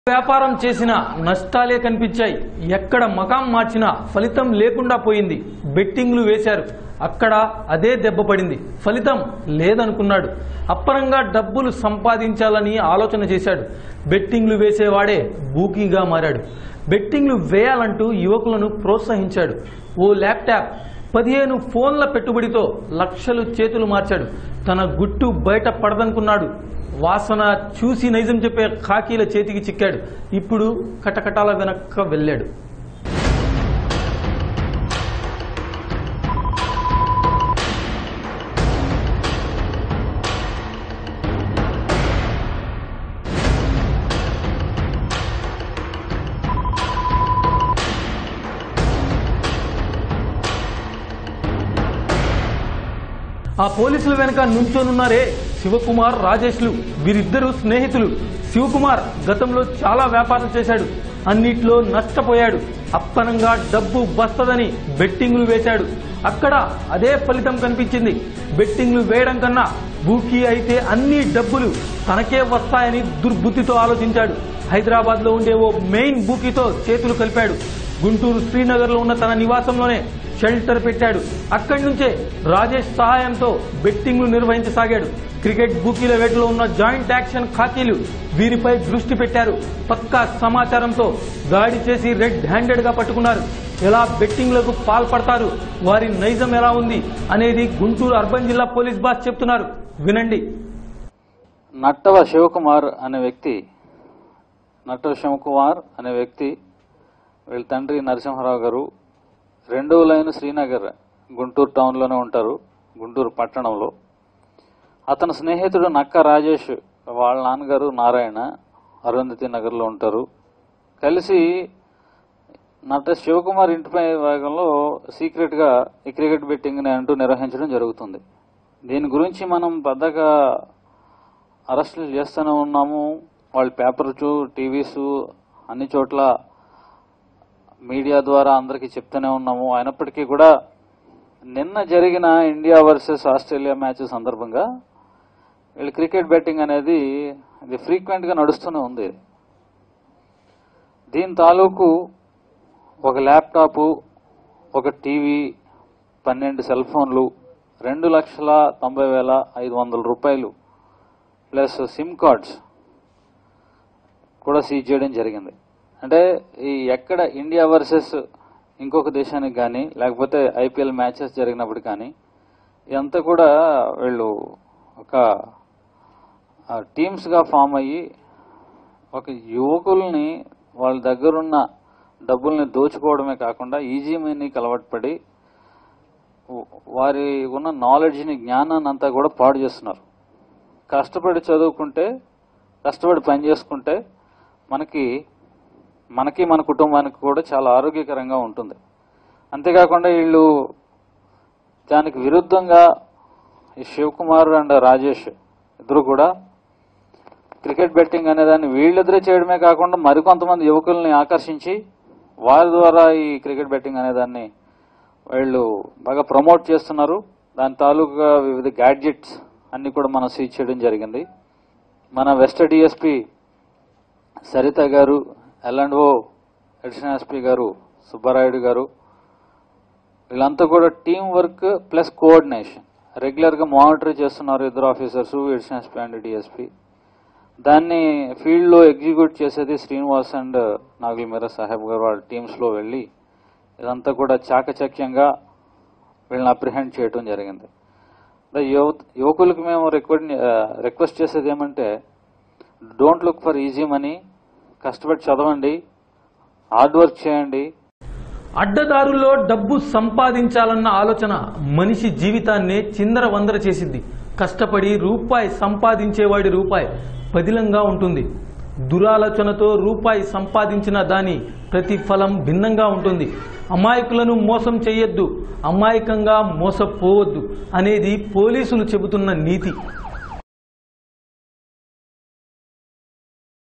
వ్యాపారం చేసినా నష్టాలే కనిపించాయి ఎక్కడ మకాం మార్చినా ఫలితం లేకుండా పోయింది బెట్టింగ్లు వేశారు అక్కడ అదే దెబ్బ పడింది ఫలితం లేదనుకున్నాడు అప్పరంగా డబ్బులు సంపాదించాలని ఆలోచన చేశాడు బెట్టింగ్లు వేసేవాడే బూకీగా మారాడు బెట్టింగ్లు వేయాలంటూ యువకులను ప్రోత్సహించాడు ఓ ల్యాప్టాప్ పదిహేను ఫోన్ల పెట్టుబడితో లక్షలు చేతులు మార్చాడు తన గుట్టు బయట పడదనుకున్నాడు వాసన చూసి నైజం చెప్పే ఖాకీల చేతికి చిక్కాడు ఇప్పుడు కటకటాల వెనక్క వెళ్ళాడు ఆ పోలీసుల వెనక నుంచోనున్నారే శివకుమార్ రాజేష్లు వీరిద్దరూ స్నేహితులు శివకుమార్ గతంలో చాలా వ్యాపారం చేశాడు అన్నిట్లో నష్టపోయాడు అప్పనంగా డబ్బు బస్తదని బెట్టింగ్లు వేశాడు అక్కడ అదే ఫలితం కనిపించింది బెట్టింగ్లు వేయడం కన్నా బూకీ అయితే అన్ని డబ్బులు తనకే వస్తాయని దుర్బుద్ధితో ఆలోచించాడు హైదరాబాద్ లో ఉండే ఓ మెయిన్ బూకీతో చేతులు కలిపాడు గుంటూరు శ్రీనగర్ లో ఉన్న తన నివాసంలోనే షెల్టర్ పెట్టాడు అక్కడి నుంచే రాజేష్ సహాయంతో బెట్టింగ్లు నిర్వహించసాగాడు క్రికెట్ బుకీల వేటలో ఉన్న జాయింట్ యాక్షన్ ఖాకీలు వీరిపై దృష్టి పెట్టారు పక్కా సమాచారంతో దాడి చేసి రెడ్ హ్యాండెడ్ గా పట్టుకున్నారు ఎలా బెట్టింగ్లకు పాల్పడతారు వారి నైజం ఎలా ఉంది అనేది గుంటూరు అర్బన్ జిల్లా పోలీస్ బాస్ చెప్తున్నారు వినండి నట్టవ శివకుమార్ అనే వ్యక్తి నట్టవ శివకుమార్ అనే వ్యక్తి వీళ్ళ తండ్రి నరసింహారావు గారు రెండో లైన్ శ్రీనగర్ గుంటూరు టౌన్లోనే ఉంటారు గుంటూరు పట్టణంలో అతని స్నేహితుడు నక్క రాజేష్ వాళ్ళ నాన్నగారు నారాయణ అరుంధతి నగర్లో ఉంటారు కలిసి నట శివకుమార్ ఇంటిపై భాగంలో సీక్రెట్గా ఈ క్రికెట్ బెట్టింగ్ని అంటూ నిర్వహించడం జరుగుతుంది దీని గురించి మనం పెద్దగా అరెస్టులు చేస్తూనే ఉన్నాము వాళ్ళ పేపర్స్ టీవీస్ అన్ని చోట్ల మీడియా ద్వారా అందరికీ చెప్తూనే ఉన్నాము అయినప్పటికీ కూడా నిన్న జరిగిన ఇండియా వర్సెస్ ఆస్ట్రేలియా మ్యాచ్ సందర్భంగా వీళ్ళు క్రికెట్ బెట్టింగ్ అనేది ఇది ఫ్రీక్వెంట్గా నడుస్తూనే ఉంది దీని తాలూకు ఒక ల్యాప్టాపు ఒక టీవీ పన్నెండు సెల్ ఫోన్లు రెండు లక్షల తొంభై వేల ఐదు వందల రూపాయలు ప్లస్ సిమ్ కార్డ్స్ కూడా సీజ్ చేయడం జరిగింది అంటే ఈ ఎక్కడ ఇండియా వర్సెస్ ఇంకొక దేశానికి కానీ లేకపోతే ఐపీఎల్ మ్యాచెస్ జరిగినప్పుడు కానీ ఇదంతా కూడా వీళ్ళు ఒక టీమ్స్గా ఫామ్ అయ్యి ఒక యువకుల్ని వాళ్ళ దగ్గరున్న డబ్బుల్ని దోచుకోవడమే కాకుండా ఈజీ మనీకి అలవాటు పడి వారి ఉన్న నాలెడ్జ్ని జ్ఞానాన్ని అంతా కూడా పాడు చేస్తున్నారు కష్టపడి చదువుకుంటే కష్టపడి పని చేసుకుంటే మనకి మనకి మన కుటుంబానికి కూడా చాలా ఆరోగ్యకరంగా ఉంటుంది అంతేకాకుండా వీళ్ళు దానికి విరుద్ధంగా ఈ శివకుమార్ అండ్ రాజేష్ ఇద్దరు కూడా క్రికెట్ బెట్టింగ్ అనే దాన్ని వీళ్ళిద్దరే చేయడమే కాకుండా మరికొంతమంది యువకుల్ని ఆకర్షించి వారి ద్వారా ఈ క్రికెట్ బెట్టింగ్ అనే దాన్ని వీళ్ళు బాగా ప్రమోట్ చేస్తున్నారు దాని తాలూకా వివిధ గ్యాడ్జెట్స్ అన్ని కూడా మనం సీజ్ చేయడం జరిగింది మన వెస్ట్ డిఎస్పి సరిత గారు ఎల్ఎండ్ఓ అడిషనల్ ఎస్పీ గారు సుబ్బారాయుడు గారు వీళ్ళంతా కూడా టీం వర్క్ ప్లస్ కోఆర్డినేషన్ రెగ్యులర్గా మానిటర్ చేస్తున్నారు ఇద్దరు officers additional SP and DSP దాన్ని ఫీల్డ్లో ఎగ్జిక్యూట్ చేసేది శ్రీనివాస్ అండ్ నాగుల్ మీరా సాహెబ్ గారు వాళ్ళ టీమ్స్లో వెళ్ళి ఇదంతా కూడా చాకచక్యంగా వీళ్ళని అప్రిహెండ్ చేయడం జరిగింది ద యువ యువకులకు మేము రిక్వెస్ట్ రిక్వెస్ట్ చేసేది ఏమంటే don't look for easy money కష్టపడి చదవండి హార్డ్ వర్క్ చేయండి అడ్డదారుల్లో డబ్బు సంపాదించాలన్న ఆలోచన మనిషి జీవితాన్నే చిందర వందర చేసింది కష్టపడి రూపాయి సంపాదించేవాడి రూపాయి పదిలంగా ఉంటుంది దురాలోచనతో రూపాయి సంపాదించిన దాని ప్రతిఫలం భిన్నంగా ఉంటుంది అమాయకులను మోసం చేయొద్దు అమాయకంగా మోసపోవద్దు అనేది పోలీసులు చెబుతున్న నీతి